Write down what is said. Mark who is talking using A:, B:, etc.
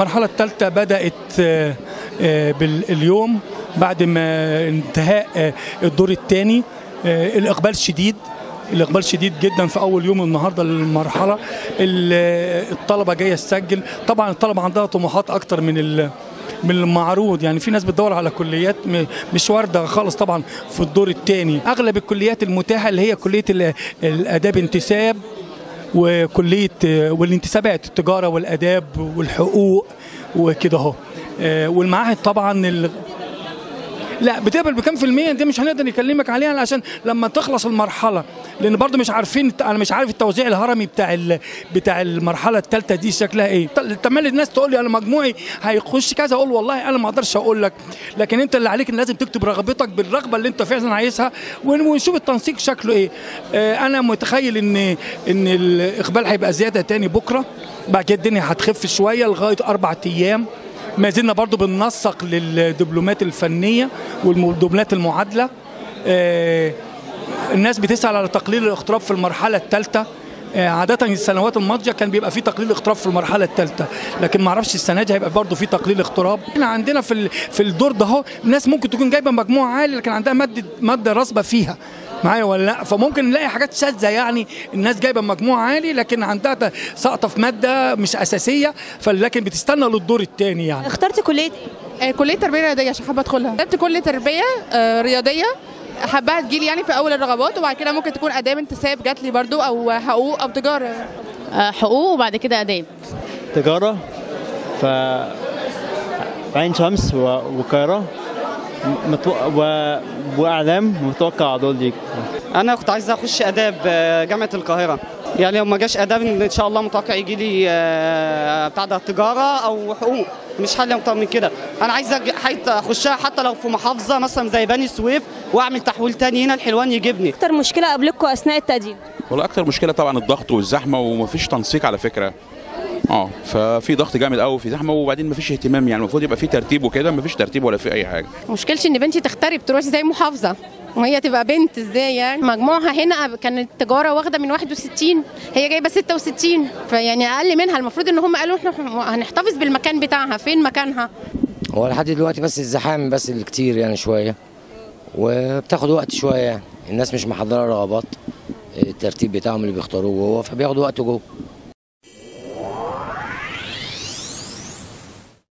A: المرحله الثالثه بدات آه، آه، باليوم بعد ما انتهاء آه، الدور الثاني الاقبال شديد الاقبال شديد جدا في اول يوم النهارده للمرحله ال- الطلبه جايه تسجل طبعا الطلبه عندها طموحات اكتر من ال من المعروض يعني في ناس بتدور على كليات م- مش وارده خالص طبعا في الدور الثاني اغلب الكليات المتاحه اللي هي كليه ال- الاداب انتساب وكليه والانتسابات التجاره والاداب والحقوق وكده اهو آه، والمعاهد طبعا ال- لا بتقبل بكام في المية دي مش هنقدر نكلمك عليها عشان لما تخلص المرحلة لأن برضو مش عارفين أنا مش عارف التوزيع الهرمي بتاع ال- بتاع المرحلة الثالثة دي شكلها إيه تملي الناس تقول لي أنا مجموعي هيخش كذا أقول والله أنا ما أقدرش أقول لك لكن أنت اللي عليك إن لازم تكتب رغبتك بالرغبة اللي أنت فعلا عايزها ون- ونشوف التنسيق شكله إيه آه، أنا متخيل إن إن الإقبال هيبقى زيادة تاني بكرة بعد كده الدنيا هتخف شوية لغاية أربع أيام ما زلنا برضو بننسق للدبلومات الفنية والدبلومات المعادلة آه، الناس بتسأل على تقليل الاغتراب في المرحلة الثالثة آه، عادة السنوات الماضية كان بيبقى في تقليل اغتراب في المرحلة الثالثة لكن ما اعرفش السنة دي هيبقى برضه في تقليل اغتراب احنا عندنا في ال- في الدور ده اهو ناس ممكن تكون جايبة مجموع عالي لكن عندها مادة مادة راسبة فيها معايا ولا لا فممكن نلاقي حاجات شاذة يعني الناس جايبة مجموع عالي لكن عندها ت- ساقطة في مادة مش أساسية فلكن بتستنى للدور الثاني يعني
B: اخترت كليه
C: آه، كليه تربيه رياضيه عشان حابه ادخلها كتبت كليه تربيه آه، رياضيه حباها تجيلي يعني في اول الرغبات وبعد كده ممكن تكون اداب انتساب جات لي برضو او حقوق او تجاره
D: آه، حقوق وبعد كده اداب
E: تجارة ف عين شمس و- والقاهرة متو... و... وإعلام متوقع دول دي
F: انا كنت عايز اخش اداب آه، جامعه القاهره يعني لو ما جاش اداب ان شاء الله متوقع يجي لي آه، بتاع ده تجاره او حقوق مش حل اكتر من كده انا عايز أج- حتى اخشها حتى لو في محافظه مثلا زي بني سويف واعمل تحويل تاني هنا الحلوان يجيبني
B: اكتر مشكله قابلتكم اثناء التقديم
G: والله اكتر مشكله طبعا الضغط والزحمه ومفيش تنسيق على فكره اه ففي ضغط جامد قوي في زحمه وبعدين مفيش اهتمام يعني المفروض يبقى في ترتيب وكده مفيش ترتيب ولا في اي حاجه
H: مشكلتي ان بنتي تغترب تروح زي محافظه وهي تبقى بنت ازاي يعني مجموعها هنا كانت تجاره واخده من 61 هي جايبه 66 فيعني اقل منها المفروض ان هم قالوا احنا هنحتفظ بالمكان بتاعها فين مكانها
I: هو لحد دلوقتي بس الزحام بس اللي كتير يعني شويه وبتاخد وقت شويه يعني الناس مش محضره رغبات الترتيب بتاعهم اللي بيختاروه جوه فبياخدوا وقت جوه